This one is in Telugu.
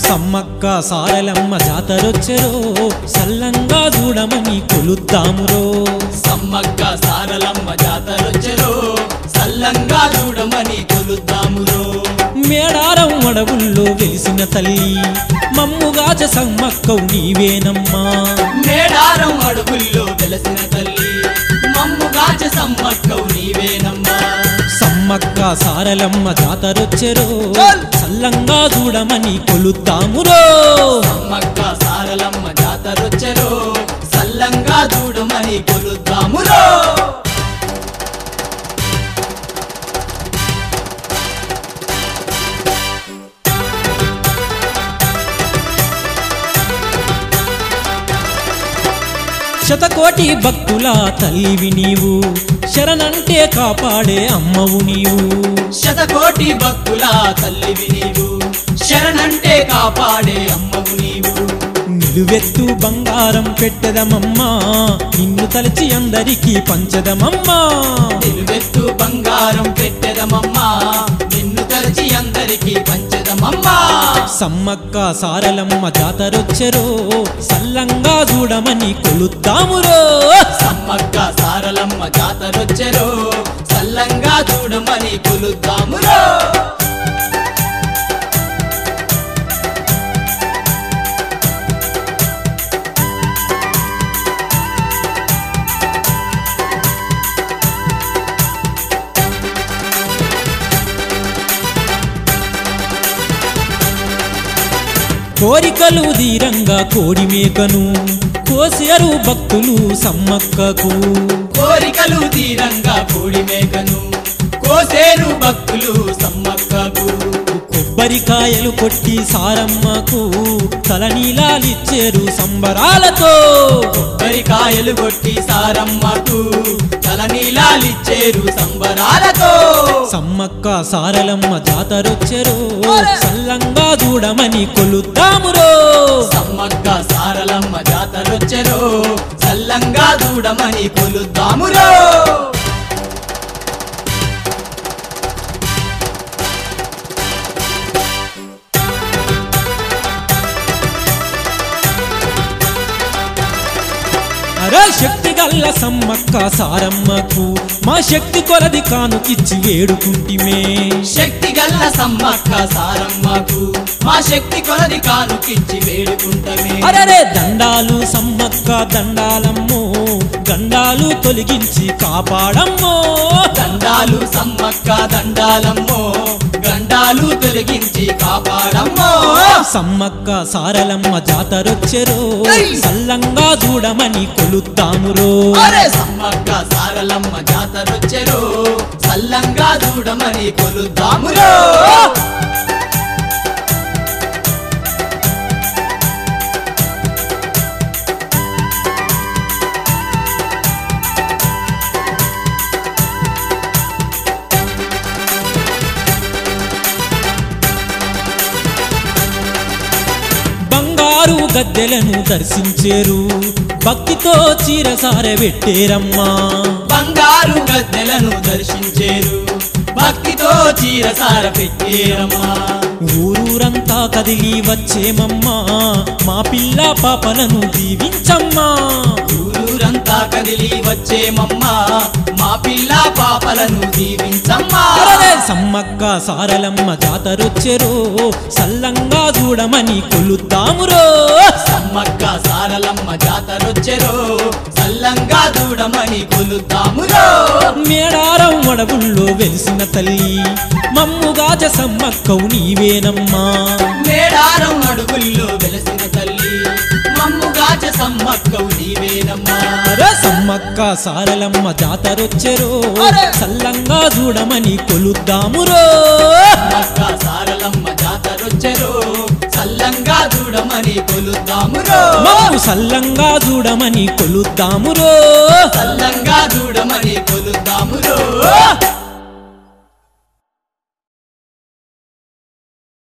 సమ్మక్క సారలమ్మ జాతరొచ్చెరో సల్లంగా చూడమని కొలుద్దామురో సమ్మక్క సారలమ్మ జాతరొచ్చెరో సల్లంగా చూడమని కొలుద్దామురో మేడారం అడవుల్లో వెలిసిన తల్లి మమ్ముగాజ సమ్మక్కవు నీవేనమ్మా మేడారం అడుగుల్లో వెలసిన తల్లి మమ్ముగాచ సమ్మక్కవు నీవేనమ్మా సమ్మక్క సారలమ్మ జాతరొచ్చెరో సల్లంగా చూడమని కొలుద్దామురో సమ్మక్క సారలమ్మ జాతరొచ్చెరో సల్లంగా చూడమని కొలుద్దామురో శతకోటి భక్తుల తల్లివి నీవు శరణంటే కాపాడే అమ్మవు నీవు శతకోటి భక్తుల తల్లివి నీవు శరణంటే కాపాడే అమ్మవు నీవు నిలువెత్తు బంగారం పెట్టదమమ్మా నిన్ను తలచి అందరికీ పంచదమమ్మా నిలువెత్తు బంగారం పెట్టెదమమ్మా నిన్ను తలచి అందరికీ పంచదమమ్మా సమ్మక్క సారలమ్మ జాతరొచ్చెరో సల్లంగా చూడమని కొలుద్దామురో సమ్మక్క సారలమ్మ జాతరొచ్చెరో సల్లంగా చూడమని కొలుద్దామురో కోరికలు ధీరంగా కోడి మేకను కోసేరు భక్తులు సమ్మక్కకు కోరికలు తీరంగా కోడి మేకను కోసేరు భక్తులు సమ్మక్కకు కొబ్బరికాయలు కొట్టి సారమ్మకు తలనీలాలిచ్చేరు సంబరాలతో కొబ్బరికాయలు కొట్టి సారమ్మకు తలనీలాలిచ్చేరు సంబరాలతో సమ్మక్క సారలమ్మ జాతరొచ్చెరో సల్లంగా చూడమని కొలుద్దామురో సమ్మక్క సారలమ్మ జాతరొచ్చెరో సల్లంగా చూడమని కొలుద్దామురో అరే శక్తి గల్ల సమ్మక్క సారమ్మకు మా శక్తి కొలది కానుకిచ్చి వేడుకుంటిమే శక్తి గల్ల సమ్మక్క సారమ్మకు మా శక్తి కొలది కానుకిచ్చి వేడుకుంటమే అరరే దండాలు సమ్మక్క దండాలమ్మో గండాలు తొలగించి కాపాడమ్మో దండాలు సమ్మక్క దండాలమ్మో గండాలు తొలగించి కాపాడమ్మో సమ్మక్క సారలమ్మ జాతరొచ్చెరో సల్లంగా చూడమని కొలుద్దామురో అరే సమ్మక్క సారలమ్మ జాతరొచ్చెరో సల్లంగా చూడమని కొలుద్దామురో బంగారు గద్దెలను దర్శించేరు భక్తితో చీరసార పెట్టేరమ్మా బంగారు గద్దెలను దర్శించేరు భక్తితో చీరసార పెట్టేరమ్మా ఊరూరంతా కదిలి వచ్చేమమ్మా మా పిల్ల పాపలను దీవించమ్మా ఊరూరంతా కదిలి వచ్చేమమ్మా మా పిల్ల పాపలను దీవించమ్మా అరరే సమ్మక్క సారలమ్మ జాతరొచ్చెరో సల్లంగా చూడమని కొలుద్దామురో సమ్మక్క సారలమ్మ జాతరొచ్చెరో సల్లంగా చూడమని కొలుద్దామురో మేడారం అడవుల్లో వెలిసిన తల్లి మమ్ముగాజ సమ్మక్కవు నీవేనమ్మా మేడారం అడుగుల్లో వెలసిన తల్లి మమ్ముగాచ సమ్మక్కవు నీవేనమ్మా అరే సమ్మక్క సారలమ్మ జాతరొచ్చెరో సల్లంగా చూడమని కొలుద్దామురో సమ్మక్క సారలమ్మ జాతరొచ్చెరో సల్లంగా చూడమని కొలుద్దామురో మమ్ము సల్లంగా చూడమని కొలుద్దామురో సల్లంగా చూడమని కొలుద్దామురో